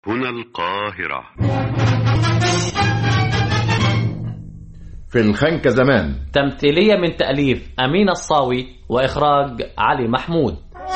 هنا القاهرة في الخنكة زمان تمثيلية من تأليف أمين الصاوي وإخراج علي محمود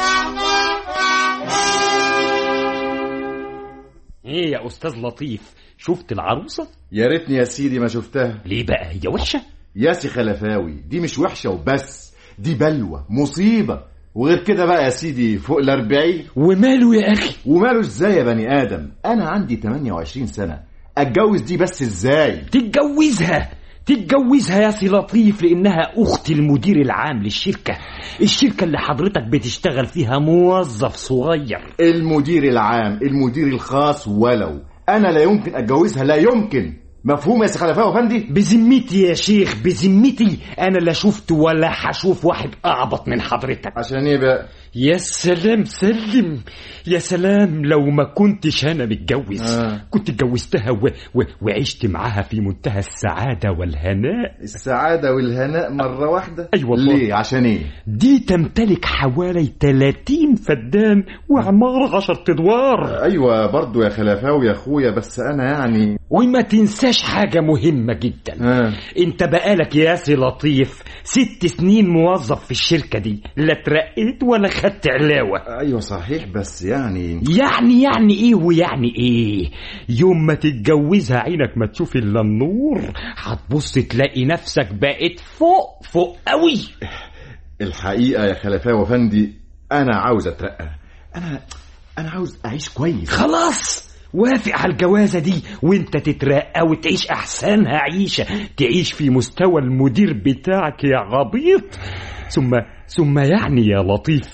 ايه يا استاذ لطيف شفت العروسه يا ريتني يا سيدي ما شفتها ليه بقى هي وحشه ياسي خلفاوي دي مش وحشة وبس دي بلوى مصيبة وغير كده بقى يا سيدي فوق الأربعين وماله يا اخي وماله ازاي يا بني آدم أنا عندي 28 سنة أتجوز دي بس ازاي تتجوزها تتجوزها يا سي لطيف لانها اخت المدير العام للشركه الشركه اللي حضرتك بتشتغل فيها موظف صغير المدير العام المدير الخاص ولو أنا لا يمكن أتجوزها لا يمكن مفهوم يا سي خلفاوي أفندي بذمتي يا شيخ بذمتي انا لا شفت ولا هشوف واحد اعبط من حضرتك عشان ايه بقى يا سلام سلم يا سلام لو ما كنتش انا متجوز آه. كنت اتجوزتها و... و... وعشت معاها في منتهى السعاده والهناء السعادة والهناء مرة واحدة أيوة والله. ليه عشان ايه دي تمتلك حوالي 30 فدان وعمارة عشر ادوار ايوه برضو يا خلفاوي يا اخويا بس انا يعني وما تنساش حاجة مهمة جدا آه. انت بقالك يا سي لطيف ست سنين موظف في الشركة دي لا ترقيت ولا خدت علاوة ايوه صحيح بس يعني يعني يعني ايه ويعني ايه يوم ما تتجوزها عينك ما تشوف الا النور هتبص تلاقي نفسك بقيت فوق فوق قوي الحقيقة يا خلفاوي افندي انا عاوز اترقى انا انا عاوز اعيش كويس خلاص وافق على الجوازة دي وانت تترقى وتعيش احسنها عيشة تعيش في مستوى المدير بتاعك يا عبيط ثم ثم يعني يا لطيف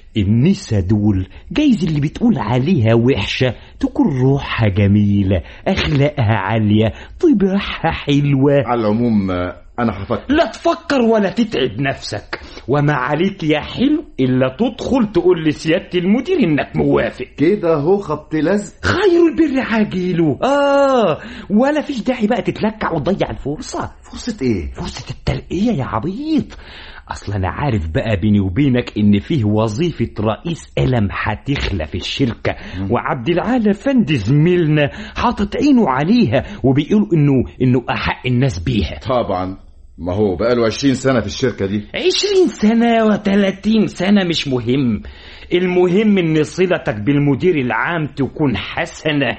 النسا دول جايز اللي بتقول عليها وحشة تكون روحها جميلة أخلاقها عالية طباعها حلوة على العموم آه، انا هفكر لا تفكر ولا تتعب نفسك وما عليك يا حلو إلا تدخل تقول لسيادة المدير إنك موافق كده هو خبط لزق خير البر عاجله آه ولا فيش داعي بقى تتلكع وتضيع الفرصة فرصة ايه فرصة الترقية يا عبيط أصل أنا عارف بقى بيني وبينك إن فيه وظيفة رئيس ألم هتخلى في الشركة وعبد العال فندي زميلنا حاطط عينه عليها وبيقول إنه إنه أحق الناس بيها طبعا ما هو بقاله 20 سنة في الشركة دي عشرين سنة وتلاتين سنة مش مهم المهم ان صلتك بالمدير العام تكون حسنة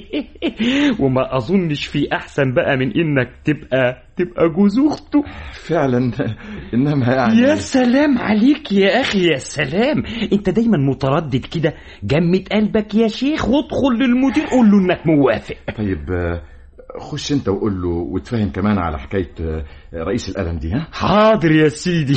وما اظنش في احسن بقى من انك تبقى تبقى جوز اخته فعلا انما يعني يا سلام عليك يا اخي يا سلام انت دايما متردد كده جمد قلبك يا شيخ وادخل للمدير قول له انك موافق طيب آه، خش انت وقول له وتفهم كمان على حكاية آه، رئيس القلم دي ها حاضر يا سيدي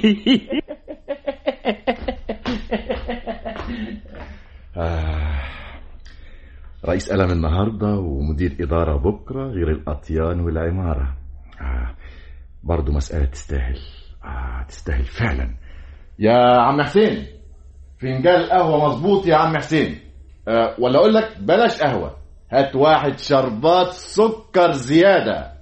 آه. رئيس قلم النهاردة ومدير إدارة بكرة غير الأطيان والعمارة آه. برضو مسألة تستاهل آه. تستاهل فعلا يا عم حسين فنجان قهوة مظبوط يا عم حسين آه. ولا أقول لك بلاش قهوة هات واحد شربات سكر زيادة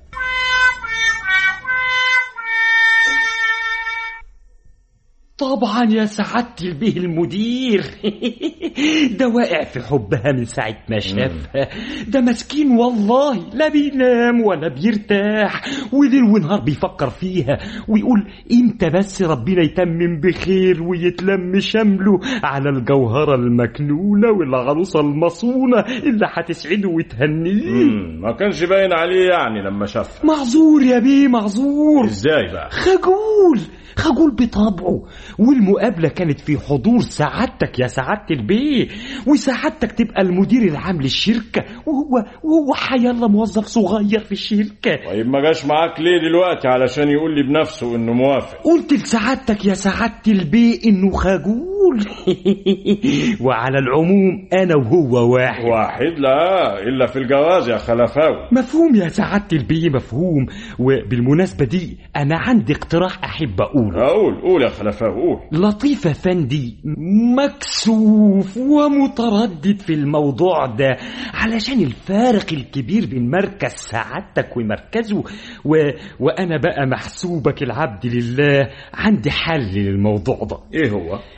طبعا يا سعادتي البيه المدير ده واقع في حبها من ساعة ما شافها ده مسكين والله لا بينام ولا بيرتاح وليل ونهار بيفكر فيها ويقول امتى بس ربنا يتمم بخير ويتلم شمله على الجوهرة المكنونة والعروسة المصونة اللي هتسعده وتهنيه مم، ما كانش باين عليه يعني لما شافها معذور يا بيه معذور ازاي بقى خجول خجول بطبعه والمقابلة كانت في حضور سعادتك يا سعادة البيه وسعادتك تبقى المدير العام للشركة وهو وهو حيالله موظف صغير في الشركة طيب ما جاش معاك ليه دلوقتي علشان يقول لي بنفسه انه موافق قلت لسعادتك يا سعادة البيه انه خجول وعلى العموم انا وهو واحد واحد لا الا في الجواز يا خلفاوي مفهوم يا سعادة البيه مفهوم وبالمناسبة دي أنا عندي اقتراح أحب أقوله اقول قول يا خلفاوي قول لطيف أفندي مكسوف ومتردد في الموضوع ده علشان الفارق الكبير بين مركز سعادتك ومركزه و... وأنا بقى محسوبك العبد لله عندي حل للموضوع ده ايه هو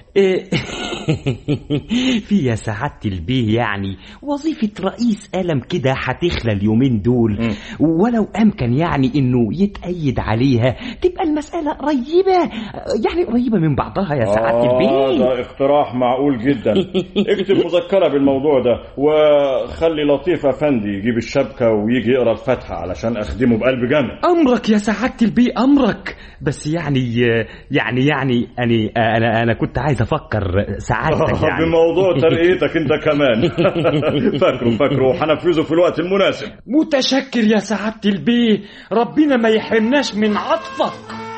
إيه، في يا سعادة البيه يعني وظيفة رئيس قلم كده هتخلى اليومين دول ولو أمكن يعني إنه يتأيد عليها تبقى المسألة قريبة يعني قريبة من بعضها يا سعادة آه البيه ده اقتراح معقول جدا اكتب مذكرة بالموضوع ده وخلي لطيف أفندي يجيب الشبكة ويجي يقرا الفاتحة علشان أخدمه بقلب جامد أمرك يا سعادة البيه أمرك بس يعني يعني يعني أنا أنا أنا كنت عايز أفكر سعادتك يعني بموضوع ترقيتك انت كمان فاكره فاكره وهنفذه في الوقت المناسب متشكر يا سعادة البيه ربنا ما يحرمناش من عطفك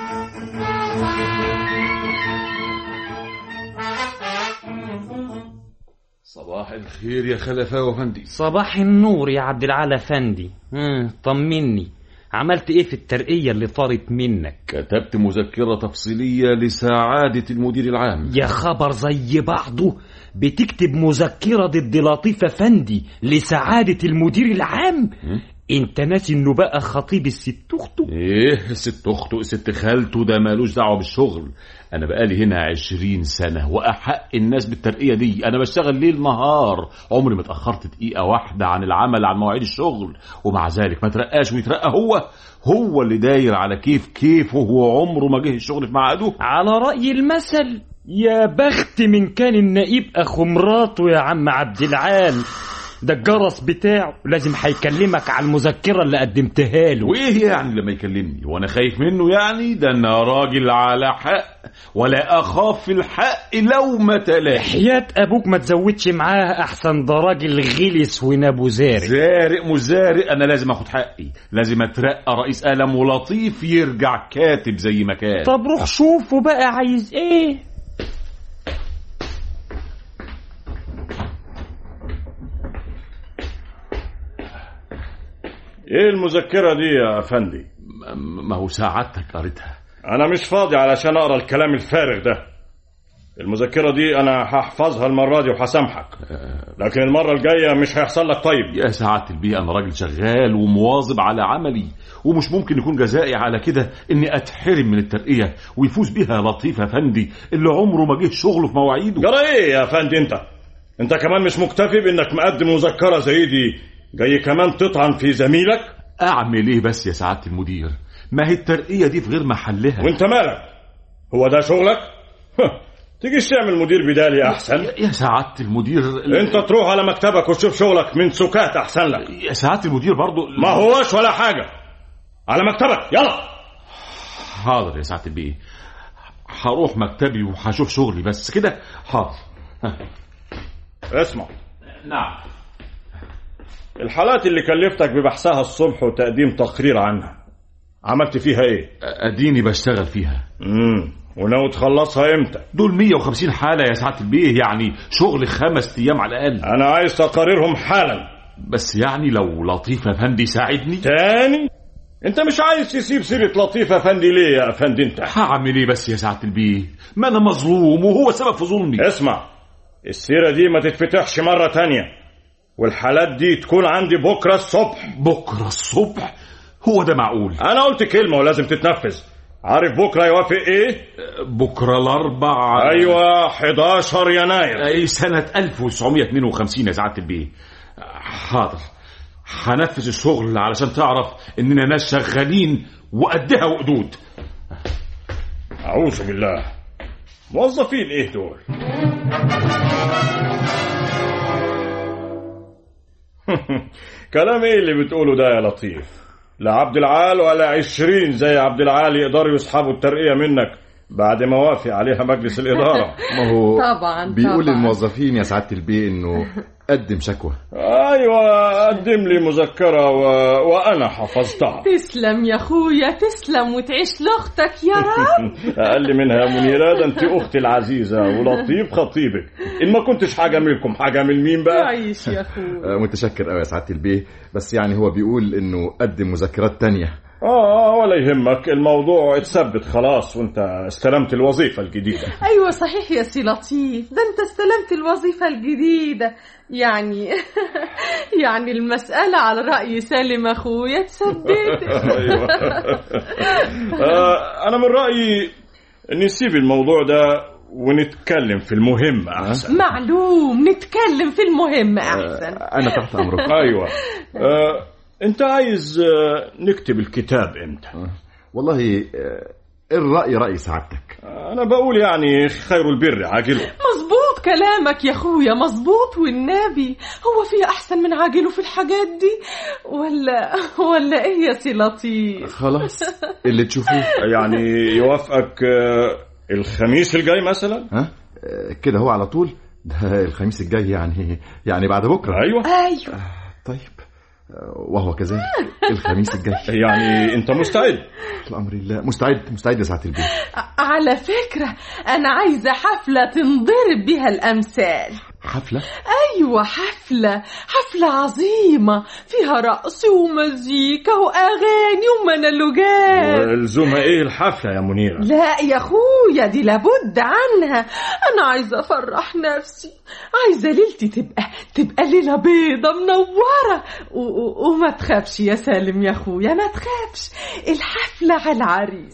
صباح الخير يا خلفاء وفندي صباح النور يا عبد العال افندي مم، طمني عملت ايه في الترقية اللي طارت منك كتبت مذكرة تفصيلية لسعادة المدير العام يا خبر زي بعضه بتكتب مذكرة ضد لطيف افندي لسعادة المدير العام انت ناسي انه بقى خطيب الست اخته ايه ست اخته ست خالته ده مالوش دعوه بالشغل انا بقالي هنا عشرين سنه واحق الناس بالترقيه دي انا بشتغل ليل نهار عمري ما اتاخرت دقيقه واحده عن العمل عن مواعيد الشغل ومع ذلك ما ترقاش ويترقى هو هو اللي داير على كيف كيفه وهو عمره ما جه الشغل في ميعاده على رأي المثل يا بخت من كان النقيب اخو مراته يا عم عبد العال ده الجرس بتاعه لازم هيكلمك على المذكرة اللي قدمتها له وايه يعني لما يكلمني وانا خايف منه يعني ده انا راجل على حق ولا اخاف في الحق لو ما تلاقي حياة ابوك ما تزودش معاه احسن ده راجل غلس ونابو زارق زارق مش زارق انا لازم اخد حقي لازم اترقى رئيس قلم ولطيف يرجع كاتب زي ما كان طب روح شوفه بقى عايز ايه ايه المذكرة دي يا أفندي م- ما هو سعادتك قريتها أنا مش فاضي علشان أقرا الكلام الفارغ ده المذكرة دي أنا هحفظها المرة دي وهسامحك لكن المرة الجاية مش هيحصل لك طيب يا سعادة البيه أنا راجل شغال ومواظب على عملي ومش ممكن يكون جزائي على كده إني أتحرم من الترقية ويفوز بيها لطيف أفندي اللي عمره ما جه شغله في مواعيده جرى إيه يا أفندي أنت أنت كمان مش مكتفي بإنك مقدم مذكرة زي دي جاي كمان تطعن في زميلك أعمل إيه بس يا سعادة المدير ما هي الترقية دي في غير محلها وأنت مالك هو ده شغلك تيجيش تعمل مدير بدالي أحسن يا سعادة المدير أنت تروح على مكتبك وتشوف شغلك من سكات أحسن لك يا سعادة المدير برضو ما هوش ولا حاجة على مكتبك يلا حاضر يا سعادة البيه هروح مكتبي وهشوف شغلي بس كده حاضر ها. اسمع نعم الحالات اللي كلفتك ببحثها الصبح وتقديم تقرير عنها عملت فيها ايه اديني بشتغل فيها امم وناوي تخلصها امتى دول 150 حالة يا سعادة البيه يعني شغل خمس ايام على الاقل انا عايز تقاريرهم حالا بس يعني لو لطيف افندي ساعدني تاني انت مش عايز تسيب سيرة لطيف افندي ليه يا افندي انت هعمل ايه بس يا سعادة البيه ما انا مظلوم وهو سبب في ظلمي اسمع السيرة دي ما تتفتحش مرة تانية والحالات دي تكون عندي بكرة الصبح بكرة الصبح هو ده معقول انا قلت كلمة ولازم تتنفذ عارف بكرة يوافق ايه بكرة الاربع ايوه 11 يناير اي سنة 1952 يا سعادة البيه حاضر هنفذ الشغل علشان تعرف اننا ناس شغالين وقدها وقدود اعوذ بالله موظفين ايه دول كلام ايه اللي بتقوله ده يا لطيف لا عبد العال ولا عشرين زي عبد العال يقدروا يسحبوا الترقية منك بعد ما وافق عليها مجلس الإدارة ما هو طبعا بيقول طبعا. للموظفين يا سعادة البيه انه قدم شكوى أيوة قدم لي مذكرة و... وأنا حفظتها تسلم يا اخويا تسلم وتعيش لاختك يا رب أقل منها يا منيرة ده أنت أختي العزيزة ولطيف خطيبك إن ما كنتش حاجة منكم حاجة من مين بقى عيش يا اخويا آه، متشكر قوي يا سعادة البيه بس يعني هو بيقول انه قدم مذكرات تانية آه ولا يهمك الموضوع اتثبت خلاص وأنت استلمت الوظيفة الجديدة ايوه صحيح يا سي لطيف ده انت استلمت الوظيفه الجديده يعني يعني المساله على راي سالم اخويا اتثبتت أيوة. آه أنا من رأيي نسيب الموضوع ده ونتكلم في المهم احسن معلوم نتكلم في المهم احسن انا تحت امرك ايوه آه، انت عايز آه، نكتب الكتاب امتى والله آه، الراي راي سعادتك انا بقول يعني خير البر عاجله مظبوط كلامك يا اخويا مظبوط والنبي هو في احسن من عاجله في الحاجات دي ولا ولا ايه يا سي لطيف خلاص اللي تشوفوه يعني يوافقك آه، الخميس الجاي مثلا ها آه، كده هو على طول ده الخميس الجاي يعني يعني بعد بكره ايوه ايوه طيب آه، وهو كذلك الخميس الجاي يعني انت مستعد الامر الله مستعد مستعد يا سعاده البيت على فكرة أنا عايزة حفلة تنضرب بيها الأمثال حفله أيوة حفلة حفلة عظيمة فيها رقص ومزيكا وأغاني ومونولوجات ولزومها ايه الحفله يا منيره لا يا أخويا دي لابد عنها أنا عايزة أفرح نفسي عايزة ليلتي تبقى تبقى ليلة بيضة منورة و- و- وما تخافش يا سالم يا أخويا ما تخافش الحفلة على العريس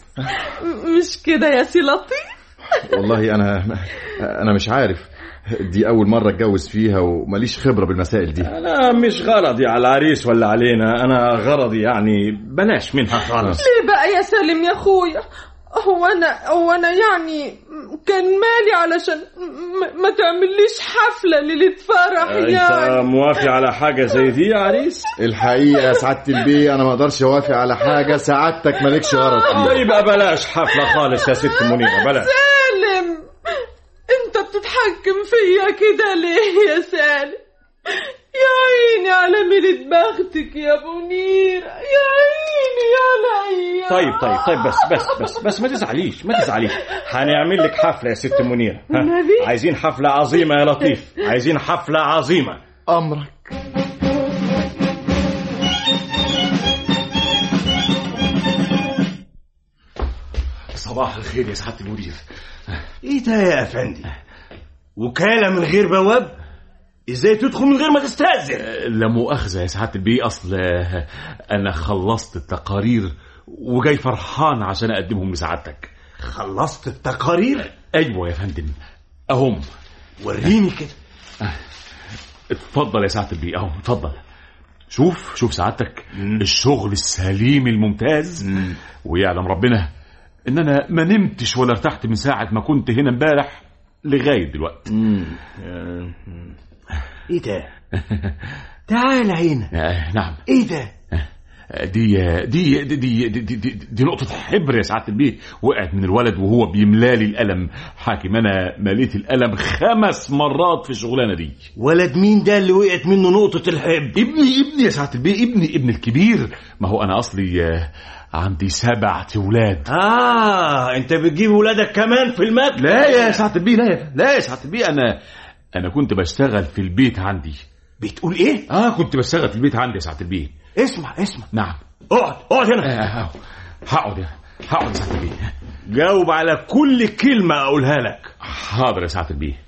م- مش كده يا سي لطيف والله انا انا مش عارف دي اول مره اتجوز فيها وماليش خبره بالمسائل دي انا مش غرضي على العريس ولا علينا انا غرضي يعني بلاش منها خالص ليه بقى يا سالم يا اخويا هو انا هو انا يعني كان مالي علشان م- ما تعمليش حفله ليله فرح انت يعني موافق على حاجه زي دي يا عريس الحقيقه يا سعاده البيه انا ما اقدرش اوافق على حاجه سعادتك مالكش غرض فيها يبقى بلاش حفله خالص يا ست منيره بلاش سالم انت بتتحكم فيا كده ليه يا سالم يا عيني على ميلة بختك يا منيرة يا عيني يا لعيا طيب طيب طيب بس بس بس بس ما تزعليش ما تزعليش هنعمل لك حفله يا ست منيره ها؟ والنبي؟ عايزين حفله عظيمه يا لطيف عايزين حفله عظيمه امرك صباح الخير يا سعاده المدير ايه ده يا افندي وكالة من غير بواب ازاي تدخل من غير ما تستأذن لا مؤاخذة يا سعادة البيه أصل آه، أنا خلصت التقارير وجاي فرحان عشان أقدمهم لسعادتك خلصت التقارير أيوة يا فندم أهم وريني كده اتفضل يا سعادة البيه أهو اتفضل شوف شوف سعادتك الشغل السليم الممتاز ويعلم ربنا إن أنا ما نمتش ولا ارتحت من ساعة ما كنت هنا امبارح لغاية دلوقتي ايه ده تعال هنا آه نعم ايه ده دي دي دي دي, دي, دي, دي نقطة حبر يا سعادة البيه وقعت من الولد وهو بيملالي القلم حاكم أنا مليت القلم خمس مرات في الشغلانة دي ولد مين ده اللي وقعت منه نقطة الحب ابني ابني يا سعادة البيه ابني ابن الكبير ما هو أنا أصلي آه، عندي سبعة ولاد اه انت بتجيب ولادك كمان في المكتب لا يا سعادة البيه لا يا لا يا سعادة البيه أنا أنا كنت بشتغل في البيت عندي بتقول ايه اه كنت بشتغل في البيت عندي يا سعادة البيه اسمع اسمع نعم اقعد اقعد هنا آه، آه، هقعد يا- هقعد يا سعادة البيه جاوب على كل كلمة اقولها لك حاضر يا سعادة البيه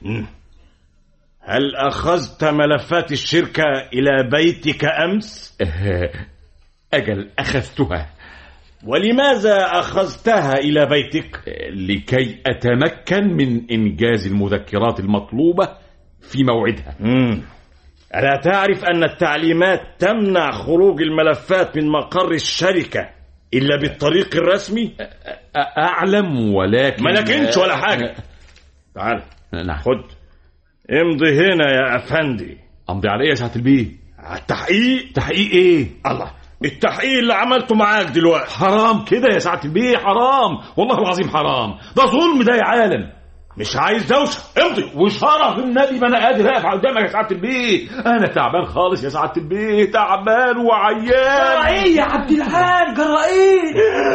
هل اخذت ملفات الشركه الى بيتك امس آه، أجل أخذتها ولماذا اخذتها الى بيتك لكي أتمكن من إنجاز المذكرات المطلوبة في موعدها مم. ألا تعرف أن التعليمات تمنع خروج الملفات من مقر الشركة إلا بالطريق الرسمي؟ أ- أعلم ولكن ما لكنش ولا حاجة تعال نعم خد امضي هنا يا أفندي أمضي على إيه يا سعادة البيه على التحقيق تحقيق إيه الله التحقيق اللي عملته معاك دلوقتي حرام كده يا سعادة البيه حرام والله العظيم حرام ده ظلم ده يا عالم مش عايز دوشة امضي وشرف النبي ما انا قادر اقف قدامك يا سعاده البيه انا تعبان خالص يا سعاده البيه تعبان وعيان ايه يا عبد الحاج جرى ايه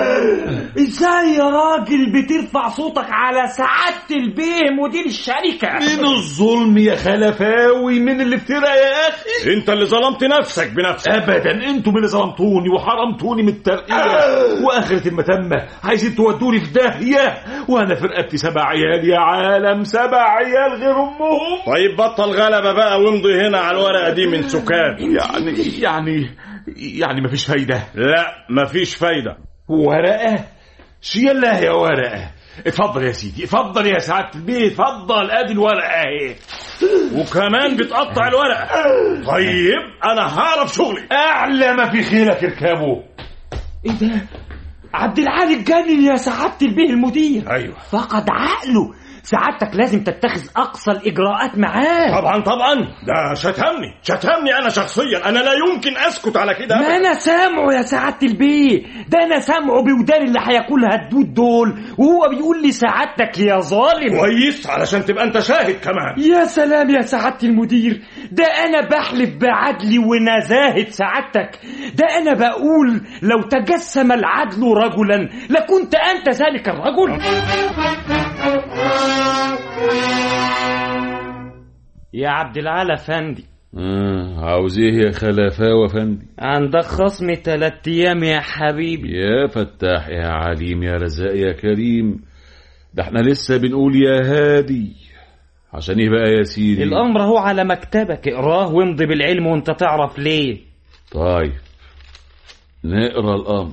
ازاي يا راجل بترفع صوتك على سعادة البيه مدير الشركة من الظلم يا خلفاوي من الافتراء يا اخي انت اللي ظلمت نفسك بنفسك ابدا انتم اللي ظلمتوني وحرمتوني من الترقيه واخره المتمه عايزين تودوني في داهيه وانا في رقبتي سبع عيال يا عالم سبع عيال غير امهم طيب بطل غلبة بقى وامضي هنا على الورقة دي من سكان يعني يعني يعني مفيش فايده لا مفيش فايدة ورقه شي الله يا ورقه اتفضل يا سيدي اتفضل يا سعاده البيه اتفضل ادي الورقه اهي وكمان بتقطع الورقه طيب انا هعرف شغلي اعلى ما في خيلك اركبه ايه ده عبد العال اتجنن يا سعاده البيه المدير ايوه فقد عقله سعادتك لازم تتخذ اقصى الاجراءات معاه طبعا طبعا ده شتمني شتمني انا شخصيا انا لا يمكن اسكت على كده ما أبداً. انا سامعه يا سعاده البيه ده انا سامعه بودان اللي هياكلها الدود دول وهو بيقول لي سعادتك يا ظالم كويس علشان تبقى انت شاهد كمان يا سلام يا سعادة المدير ده أنا بحلف بعدلي ونزاهة سعادتك ده أنا بقول لو تجسم العدل رجلا لكنت أنت ذلك الرجل يا عبد العال أفندي آه عاوز ايه يا خلفاوة فندي عندك خصم تلات أيام يا حبيبي يا فتاح يا عليم يا رزاق يا كريم ده احنا لسه بنقول يا هادي عشان ايه بقى يا سيدي الأمر هو على مكتبك اقراه وامضي بالعلم وانت تعرف ليه طيب نقرا الامر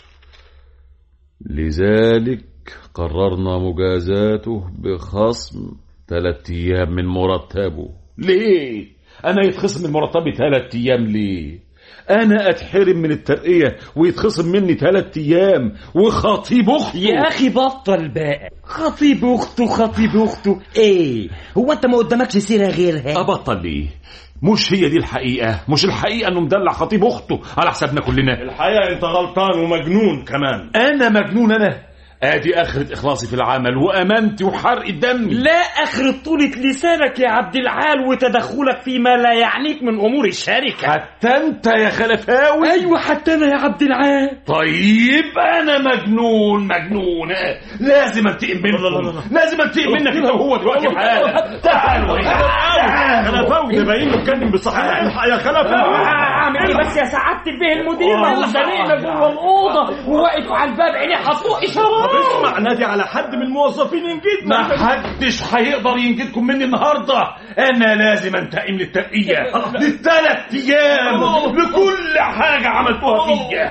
لذلك قررنا مجازاته بخصم ثلاث ايام من مرتبه ليه انا يتخصم من مرتبي ثلاث ايام ليه انا اتحرم من الترقيه ويتخصم مني ثلاث ايام وخطيب اختي يا أخي بطل بقى خطيب أخته خطيب أخته إيه هو أنت ما قدامكش سيرة غيرها ابطل ليه مش هي دي الحقيقه مش الحقيقه انه مدلع خطيب اخته على حسابنا كلنا الحقيقه انت غلطان ومجنون كمان انا مجنون انا ادي اخرة اخلاصي في العمل وامانتي وحرق الدم لا اخر طولة لسانك يا عبد العال وتدخلك فيما لا يعنيك من امور الشركة حتى انت يا خلفاوي ايوه حتى انا يا عبد العال طيب انا مجنون مجنون لازم انتقم منكم لازم انتقم منك انت وهو دلوقتي حالا تعالوا هنا. خلفاوي ده باين له اتكلم بصحيح الحقيقه خلفاوي اعمل ايه بس يا سعادة البيه المدير ما هو زنقنا جوه الاوضه وواقف على الباب عينيه هتطق اشارات اسمع نادي على حد من الموظفين ينجدنا ما حدش هيقدر ينجدكم مني النهارده انا لازم انتقم للترقيه للثلاث ايام لكل حاجه عملتوها فيا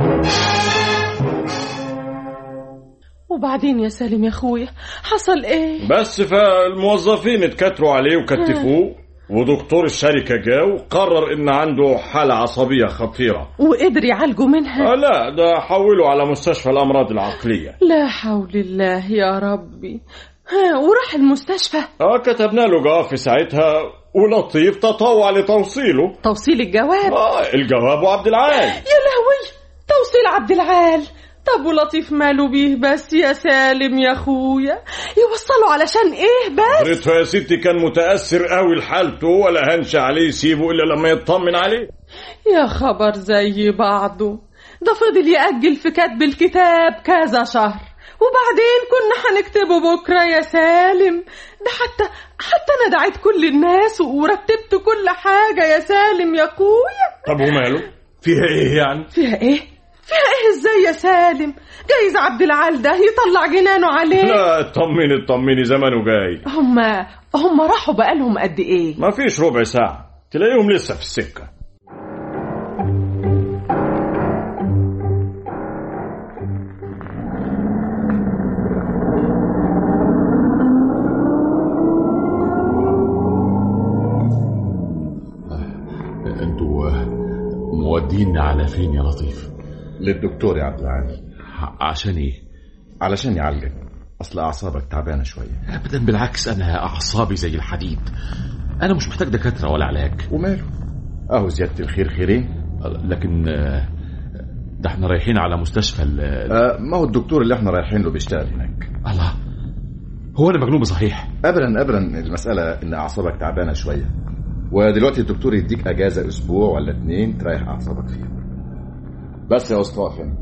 وبعدين يا سالم يا اخويا حصل ايه بس فالموظفين اتكتروا عليه وكتفوه ودكتور الشركة جه وقرر ان عنده حالة عصبية خطيرة وقدر يعالجوا منها آه لا ده حوله على مستشفى الامراض العقلية لا حول الله يا ربي ها وراح المستشفى اه كتبنا له جواب في ساعتها ولطيف تطوع لتوصيله توصيل الجواب اه الجواب وعبد العال يا لهوي توصيل عبد العال طب ولطيف ماله بيه بس يا سالم يا اخويا يوصلوا علشان ايه بس قدرته يا ستي كان متأثر قوي لحالته ولا هنش عليه يسيبه الا لما يطمن عليه يا خبر زي بعضه ده فضل يأجل في كتب الكتاب كذا شهر وبعدين كنا هنكتبه بكرة يا سالم ده حتى حتى أنا دعيت كل الناس ورتبت كل حاجة يا سالم يا أخويا طب وماله فيها ايه يعني فيها إيه؟ فيها إيه إزاي يا سالم؟ جايز عبد العال ده يطلع جنانه عليه لا اطمني اطمني زمانه جاي هما هما راحوا بقالهم قد إيه؟ ما فيش ربع ساعة تلاقيهم لسه في السكة انتوا موديني على فين يا لطيف للدكتور يا عبد العال ع- عشان ايه علشان يعالجك اصل اعصابك تعبانه شويه ابدا بالعكس انا اعصابي زي الحديد انا مش محتاج دكاتره ولا علاج وماله اهو زياده الخير خيرين لكن آه، ده احنا رايحين على مستشفى ال- آه ما هو الدكتور اللي احنا رايحين له بيشتغل هناك الله هو انا مجنون بصحيح ابدا ابدا المساله ان اعصابك تعبانه شويه ودلوقتي الدكتور يديك اجازه اسبوع ولا اتنين تريح اعصابك فيها بس يا اسطى فين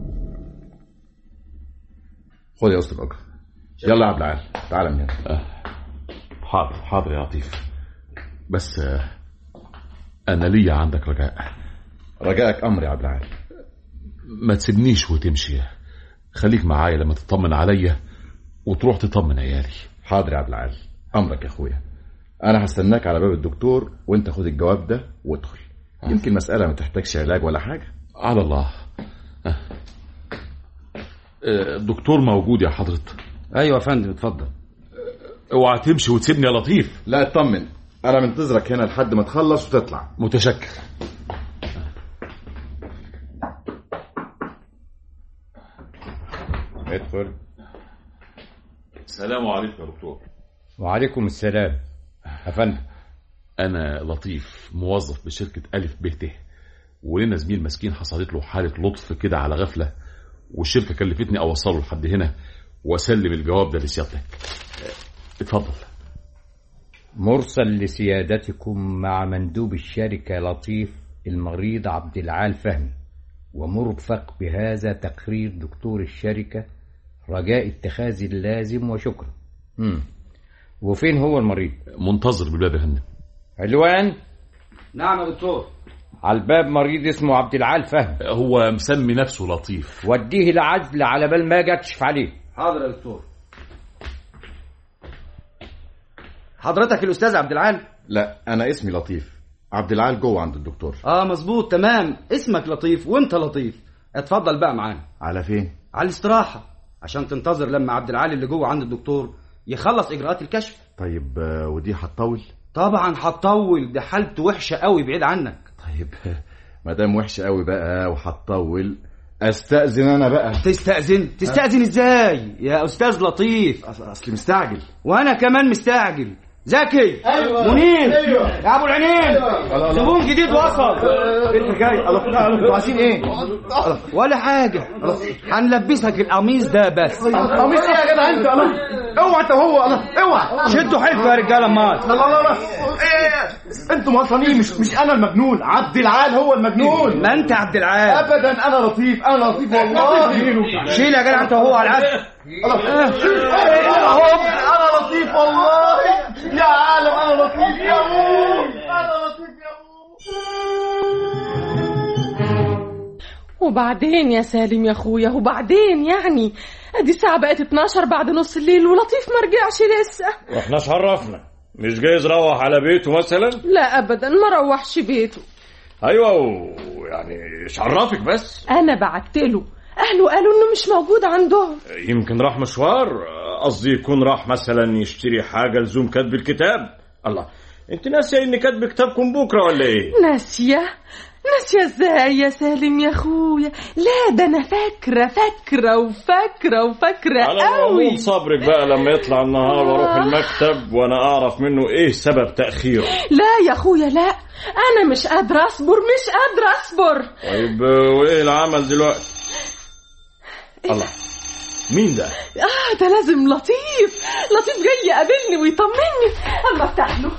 خد يا اسطى الاجر يلا يا عبد العال تعالى من هنا حاضر حاضر يا لطيف بس آه، انا ليا عندك رجاء رجائك امر يا عبد العال ما تسيبنيش وتمشي خليك معايا لما تطمن عليا وتروح تطمن عيالي حاضر يا عبد العال امرك يا اخويا انا هستناك على باب الدكتور وانت خد الجواب ده وادخل يمكن مساله ما تحتاجش علاج ولا حاجه على الله آه. آه، الدكتور موجود يا حضرة ايوه يا فندم اتفضل اوعى تمشي وتسيبني يا لطيف لا اطمن انا منتظرك هنا لحد ما تخلص وتطلع متشكر ادخل السلام عليكم يا دكتور وعليكم السلام يا فندم انا لطيف موظف بشركه الف ب ت ولنا زميل مسكين حصلت له حاله لطف كده على غفله والشركه كلفتني اوصله لحد هنا واسلم الجواب ده لسيادتك اتفضل مرسل لسيادتكم مع مندوب الشركة لطيف المريض عبد العال فهمي ومرفق بهذا تقرير دكتور الشركة رجاء اتخاذ اللازم وشكرا مم. وفين هو المريض منتظر بالباب يا فندم علوان نعم يا دكتور على الباب مريض اسمه عبد العال فهمي هو مسمي نفسه لطيف وديه العزل على بال ما اجي اكشف عليه حاضر يا دكتور حضرتك الاستاذ عبد العال لا انا اسمي لطيف عبد العال جوه عند الدكتور اه مظبوط تمام اسمك لطيف وانت لطيف اتفضل بقى معانا على فين على الاستراحه عشان تنتظر لما عبد العال اللي جوه عند الدكتور يخلص اجراءات الكشف طيب آه، ودي هتطول طبعا هتطول ده حالته وحشه قوي بعيد عنك طيب ما دام وحش قوي بقى وهتطول استاذن انا بقى تستأذن تستأذن ازاي يا استاذ لطيف أص- اصلي مستعجل وانا كمان مستعجل زكي ايوه منير ايوه يا ابو العينين زبون جديد وصل انت جاي انتوا عايزين ايه ولا حاجه هنلبسك القميص ده بس قميص ايه يا جدع انت الله اوعى انت هو الله اوعى شدوا حيلكم يا رجاله امال لا لا لا ايه انتوا مصريين مش مش انا المجنون عبد العال هو المجنون ما انت عبد العال ابدا انا لطيف انا لطيف والله شيل يا جدع انت وهو على العزل انا لطيف والله يا عالم انا لطيف يا ابوي انا لطيف يا وبعدين يا سالم يا اخويا وبعدين يعني ادي الساعة بقت 12 بعد نص الليل ولطيف ما رجعش لسه واحنا عرفنا مش جايز روح على بيته مثلا لا ابدا ما روحش بيته ايوه ويعني ايش عرفك بس انا بعت له اهله قالوا انه مش موجود عندهم يمكن راح مشوار قصدي يكون راح مثلا يشتري حاجه لزوم كتب الكتاب الله انت ناسيه ان كتب كتابكم بكره ولا ايه ناسية ناسية ازاي يا سالم يا اخويا لا ده انا فاكرة فاكرة وفاكرة وفاكرة على قوي العموم صبرك بقى لما يطلع النهار واروح المكتب وانا اعرف منه ايه سبب تاخيره لا يا اخويا لا انا مش قادرة اصبر مش قادرة اصبر طيب وايه العمل دلوقتي الله مين ده اه ده لازم لطيف لطيف جاي يقابلني ويطمني الله افتح له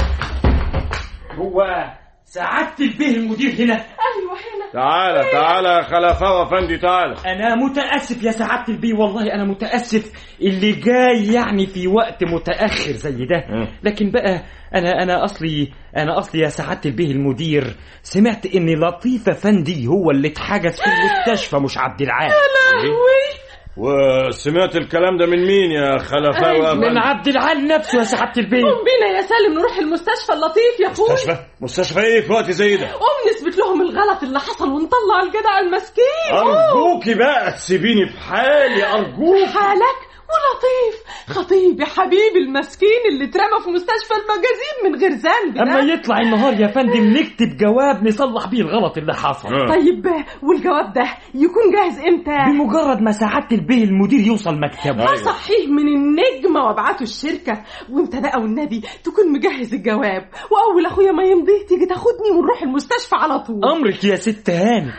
هو سعادة البيه المدير هنا ايوه هنا تعالى تعالى يا خلفاوة افندي تعالى انا متاسف يا سعاده البيه والله انا متاسف اللي جاي يعني في وقت متاخر زي ده مم. لكن بقى انا انا اصلي انا اصلي يا سعاده البيه المدير سمعت ان لطيف افندي هو اللي اتحجز في المستشفى مش عبد العال وي وسمعت الكلام ده من مين يا خلفاوة من أفندي؟ عبد العال نفسه يا سعاده البيه قوم بينا يا سالم نروح المستشفى اللطيف يا اخوي مستشفى مستشفى ايه في وقت زي ده قوم نثبت لهم الغلط اللي حصل ونطلع الجدع المسكين ارجوكي بقى تسيبيني في حالي ارجوك حالك ولطيف خطيب يا حبيبي المسكين اللي اترمى في مستشفى المجازين من غير ذنب اما ده. يطلع النهار يا فندم نكتب جواب نصلح بيه الغلط اللي حصل آه. طيب والجواب ده يكون جاهز امتى بمجرد ما سعاده البيه المدير يوصل مكتبه أيوة. صحيح من النجمة وابعته الشركة وانت بقى والنبي تكون مجهز الجواب واول اخويا ما يمضي تيجي تاخدني ونروح المستشفى على طول امرك يا ست هاني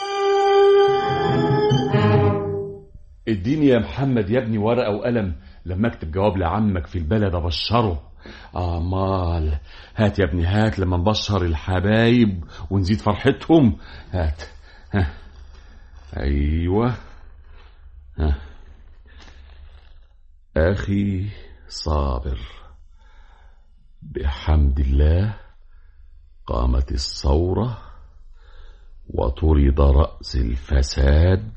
اديني يا محمد يا ابني ورقة وقلم لما اكتب جواب لعمك في البلد ابشره امال هات يا ابني هات لما نبشر الحبايب ونزيد فرحتهم هات ها. ايوه ها. اخي صابر بحمد الله قامت الثورة وطرد رأس الفساد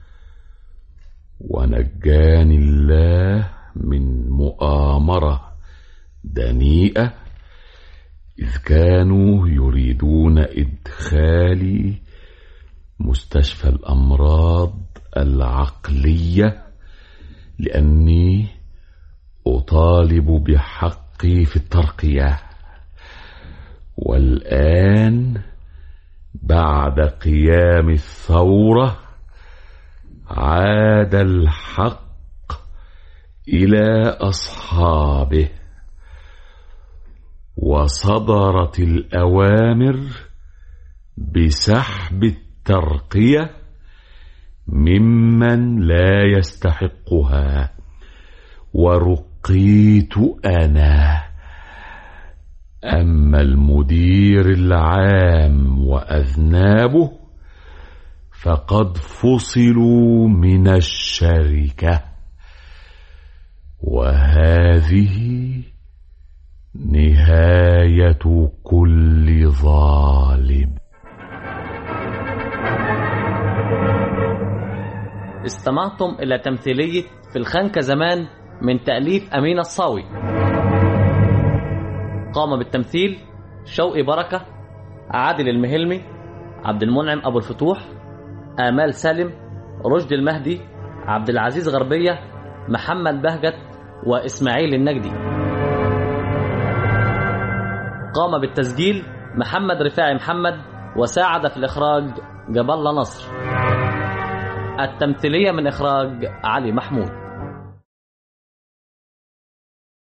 ونجاني الله من مؤامرة دنيئة إذ كانوا يريدون إدخالي مستشفى الأمراض العقلية لأني أطالب بحقي في الترقية والآن بعد قيام الثورة عاد الحق إلى أصحابه وصدرت الأوامر بسحب الترقية ممن لا يستحقها ورقيت أنا أما المدير العام وأذنابه فقد فصلوا من الشركة وهذه نهاية كل ظالم استمعتم إلى تمثيلية في الخنكة زمان من تأليف أمين الصاوي قام بالتمثيل شوقي بركة عادل المهلمي عبد المنعم أبو الفتوح آمال سالم رشدي المهدي عبد العزيز غربية محمد بهجت وإسماعيل النجدي قام بالتسجيل محمد رفاعي محمد وساعد في الإخراج جبل نصر التمثيلية من إخراج علي محمود